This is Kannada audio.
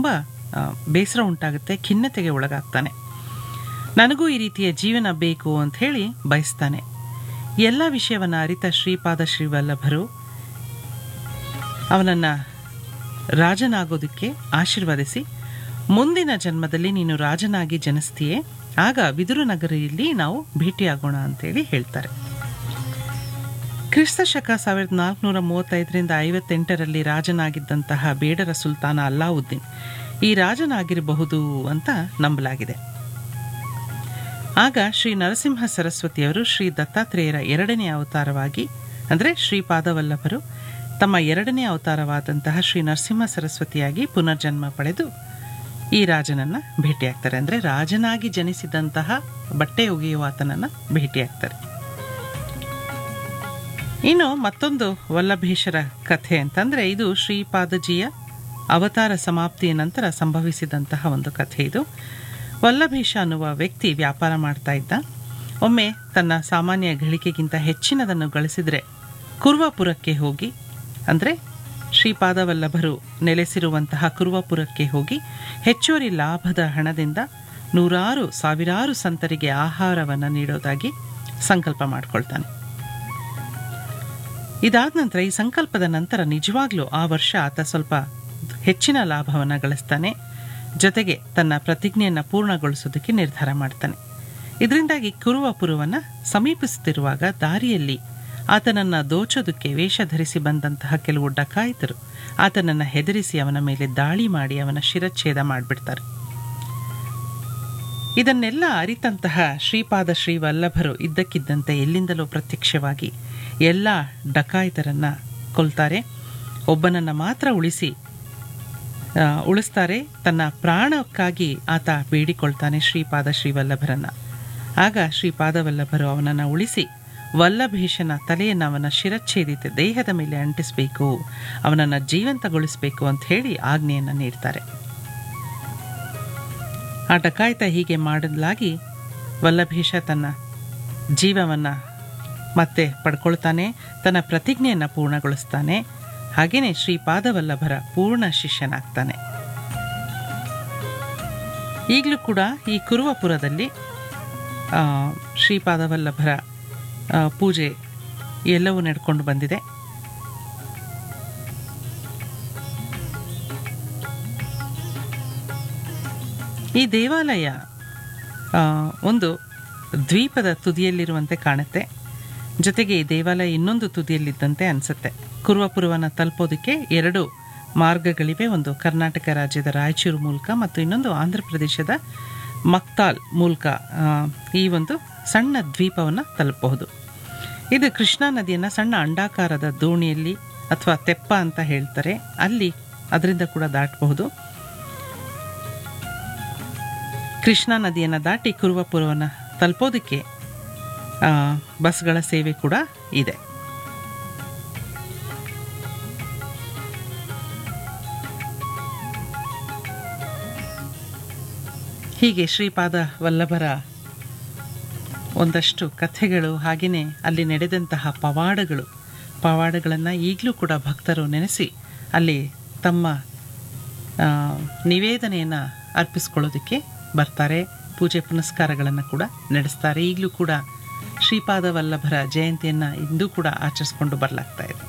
ತುಂಬ ಆ, ಬೇಸರ ಉಂಟಾಗುತ್ತೆ ಖಿನ್ನತೆಗೆ ಒಳಗಾಗ್ತಾನೆ ನನಗೂ ಈ ರೀತಿಯ ಜೀವನ ಬೇಕು ಅಂತ ಹೇಳಿ ಬಯಸ್ತಾನೆ ಎಲ್ಲ ವಿಷಯವನ್ನು ಅರಿತ ಶ್ರೀಪಾದ ಶ್ರೀವಲ್ಲಭರು ಅವನನ್ನು ರಾಜನಾಗೋದಕ್ಕೆ ಆಶೀರ್ವದಿಸಿ ಮುಂದಿನ ಜನ್ಮದಲ್ಲಿ ನೀನು ರಾಜನಾಗಿ ಜನಿಸ್ತೀಯೇ ಆಗ ವಿದುರು ನಗರಿಯಲ್ಲಿ ನಾವು ಭೇಟಿಯಾಗೋಣ ಅಂತೇಳಿ ಹೇಳ್ತಾರೆ ಕ್ರಿಸ್ತ ಶಕ ಸಾವಿರದ ನಾಲ್ಕುನೂರ ಮೂವತ್ತೈದರಿಂದ ಐವತ್ತೆಂಟರಲ್ಲಿ ರಾಜನಾಗಿದ್ದಂತಹ ಬೇಡರ ಸುಲ್ತಾನ ಅಲ್ಲಾವುದ್ದೀನ್ ಈ ರಾಜನಾಗಿರಬಹುದು ಅಂತ ನಂಬಲಾಗಿದೆ ಆಗ ಶ್ರೀ ನರಸಿಂಹ ಸರಸ್ವತಿಯವರು ಶ್ರೀ ದತ್ತಾತ್ರೇಯರ ಎರಡನೇ ಅವತಾರವಾಗಿ ಅಂದರೆ ಶ್ರೀಪಾದವಲ್ಲಭರು ತಮ್ಮ ಎರಡನೇ ಅವತಾರವಾದಂತಹ ಶ್ರೀ ನರಸಿಂಹ ಸರಸ್ವತಿಯಾಗಿ ಪುನರ್ಜನ್ಮ ಪಡೆದು ಈ ರಾಜನನ್ನ ಭೇಟಿಯಾಗ್ತಾರೆ ಅಂದರೆ ರಾಜನಾಗಿ ಜನಿಸಿದಂತಹ ಬಟ್ಟೆ ಒಗೆಯುವ ಆತನನ್ನ ಭೇಟಿಯಾಗ್ತಾರೆ ಇನ್ನು ಮತ್ತೊಂದು ವಲ್ಲಭೇಶ್ವರ ಕಥೆ ಅಂತಂದ್ರೆ ಇದು ಶ್ರೀಪಾದಜಿಯ ಅವತಾರ ಸಮಾಪ್ತಿಯ ನಂತರ ಸಂಭವಿಸಿದಂತಹ ಒಂದು ಕಥೆ ಇದು ವಲ್ಲಭೇಶ ಅನ್ನುವ ವ್ಯಕ್ತಿ ವ್ಯಾಪಾರ ಮಾಡ್ತಾ ಇದ್ದ ಒಮ್ಮೆ ತನ್ನ ಸಾಮಾನ್ಯ ಗಳಿಕೆಗಿಂತ ಹೆಚ್ಚಿನದನ್ನು ಗಳಿಸಿದರೆ ಕುರ್ವಾಪುರಕ್ಕೆ ಹೋಗಿ ಅಂದರೆ ಶ್ರೀಪಾದವಲ್ಲಭರು ನೆಲೆಸಿರುವಂತಹ ಕುರ್ವಾಪುರಕ್ಕೆ ಹೋಗಿ ಹೆಚ್ಚುವರಿ ಲಾಭದ ಹಣದಿಂದ ನೂರಾರು ಸಾವಿರಾರು ಸಂತರಿಗೆ ಆಹಾರವನ್ನು ನೀಡೋದಾಗಿ ಸಂಕಲ್ಪ ಮಾಡ್ಕೊಳ್ತಾನೆ ಇದಾದ ನಂತರ ಈ ಸಂಕಲ್ಪದ ನಂತರ ನಿಜವಾಗ್ಲೂ ಆ ವರ್ಷ ಆತ ಸ್ವಲ್ಪ ಹೆಚ್ಚಿನ ಲಾಭವನ್ನು ಗಳಿಸ್ತಾನೆ ಜೊತೆಗೆ ತನ್ನ ಪ್ರತಿಜ್ಞೆಯನ್ನು ಪೂರ್ಣಗೊಳಿಸೋದಕ್ಕೆ ನಿರ್ಧಾರ ಮಾಡ್ತಾನೆ ಇದರಿಂದಾಗಿ ಕುರುವಪುರವನ್ನು ಸಮೀಪಿಸುತ್ತಿರುವಾಗ ದಾರಿಯಲ್ಲಿ ಆತನನ್ನು ದೋಚೋದಕ್ಕೆ ವೇಷ ಧರಿಸಿ ಬಂದಂತಹ ಕೆಲವು ಡಕಾಯಿತರು ಆತನನ್ನು ಹೆದರಿಸಿ ಅವನ ಮೇಲೆ ದಾಳಿ ಮಾಡಿ ಅವನ ಶಿರಚ್ಛೇದ ಮಾಡಿಬಿಡ್ತಾರೆ ಇದನ್ನೆಲ್ಲ ಅರಿತಂತಹ ಶ್ರೀಪಾದ ಶ್ರೀ ವಲ್ಲಭರು ಇದ್ದಕ್ಕಿದ್ದಂತೆ ಎಲ್ಲಿಂದಲೂ ಪ್ರತ್ಯಕ್ಷವಾಗಿ ಎಲ್ಲ ಡಕಾಯಿತರನ್ನ ಕೊಲ್ತಾರೆ ಒಬ್ಬನನ್ನು ಮಾತ್ರ ಉಳಿಸಿ ಆ, ಉಳಿಸ್ತಾರೆ ತನ್ನ ಪ್ರಾಣಕ್ಕಾಗಿ ಆತ ಬೇಡಿಕೊಳ್ತಾನೆ ಶ್ರೀಪಾದ ಶ್ರೀವಲ್ಲಭರನ್ನ ಆಗ ಶ್ರೀಪಾದವಲ್ಲಭರು ಅವನನ್ನು ಉಳಿಸಿ ವಲ್ಲಭೇಶನ ತಲೆಯನ್ನು ಅವನ ಶಿರಚ್ಛೇದಿತ ದೇಹದ ಮೇಲೆ ಅಂಟಿಸಬೇಕು ಅವನನ್ನು ಜೀವಂತಗೊಳಿಸಬೇಕು ಅಂತ ಹೇಳಿ ಆಜ್ಞೆಯನ್ನು ನೀಡ್ತಾರೆ ಆ ಡಕಾಯಿತ ಹೀಗೆ ಮಾಡಲಾಗಿ ವಲ್ಲಭೇಶ ತನ್ನ ಜೀವವನ್ನು ಮತ್ತೆ ಪಡ್ಕೊಳ್ತಾನೆ ತನ್ನ ಪ್ರತಿಜ್ಞೆಯನ್ನು ಪೂರ್ಣಗೊಳಿಸ್ತಾನೆ ಹಾಗೆಯೇ ಶ್ರೀಪಾದವಲ್ಲಭರ ಪೂರ್ಣ ಶಿಷ್ಯನಾಗ್ತಾನೆ ಈಗಲೂ ಕೂಡ ಈ ಕುರುವಪುರದಲ್ಲಿ ಆ, ಶ್ರೀಪಾದವಲ್ಲಭರ ಆ, ಪೂಜೆ ಎಲ್ಲವೂ ನಡ್ಕೊಂಡು ಬಂದಿದೆ ಈ ದೇವಾಲಯ ಆ, ಒಂದು ದ್ವೀಪದ ತುದಿಯಲ್ಲಿರುವಂತೆ ಕಾಣುತ್ತೆ ಜೊತೆಗೆ ಈ ದೇವಾಲಯ ಇನ್ನೊಂದು ತುದಿಯಲ್ಲಿದ್ದಂತೆ ಅನಿಸುತ್ತೆ ಕುರುವಪುರವನ್ನು ತಲುಪೋದಕ್ಕೆ ಎರಡು ಮಾರ್ಗಗಳಿವೆ ಒಂದು ಕರ್ನಾಟಕ ರಾಜ್ಯದ ರಾಯಚೂರು ಮೂಲಕ ಮತ್ತು ಇನ್ನೊಂದು ಆಂಧ್ರ ಪ್ರದೇಶದ ಮಕ್ತಾಲ್ ಮೂಲಕ ಆ, ಈ ಒಂದು ಸಣ್ಣ ದ್ವೀಪವನ್ನು ತಲುಪಬಹುದು ಇದು ಕೃಷ್ಣಾ ನದಿಯನ್ನು ಸಣ್ಣ ಅಂಡಾಕಾರದ ದೋಣಿಯಲ್ಲಿ ಅಥವಾ ತೆಪ್ಪ ಅಂತ ಹೇಳ್ತಾರೆ ಅಲ್ಲಿ ಅದರಿಂದ ಕೂಡ ದಾಟಬಹುದು ಕೃಷ್ಣಾ ನದಿಯನ್ನು ದಾಟಿ ಕುರುವಪುರವನ್ನು ತಲುಪೋದಕ್ಕೆ ಆ, ಬಸ್ಗಳ ಸೇವೆ ಕೂಡ ಇದೆ ಹೀಗೆ ಶ್ರೀಪಾದ ವಲ್ಲಭರ ಒಂದಷ್ಟು ಕಥೆಗಳು ಹಾಗೆಯೇ ಅಲ್ಲಿ ನಡೆದಂತಹ ಪವಾಡಗಳು ಪವಾಡಗಳನ್ನು ಈಗಲೂ ಕೂಡ ಭಕ್ತರು ನೆನೆಸಿ ಅಲ್ಲಿ ತಮ್ಮ ಆ, ನಿವೇದನೆಯನ್ನು ಅರ್ಪಿಸ್ಕೊಳ್ಳೋದಕ್ಕೆ ಬರ್ತಾರೆ ಪೂಜೆ ಪುನಸ್ಕಾರಗಳನ್ನು ಕೂಡ ನಡೆಸ್ತಾರೆ ಈಗಲೂ ಕೂಡ ಶ್ರೀಪಾದ ವಲ್ಲಭರ ಜಯಂತಿಯನ್ನು ಇಂದೂ ಕೂಡ ಆಚರಿಸ್ಕೊಂಡು ಬರಲಾಗ್ತಾ ಇದೆ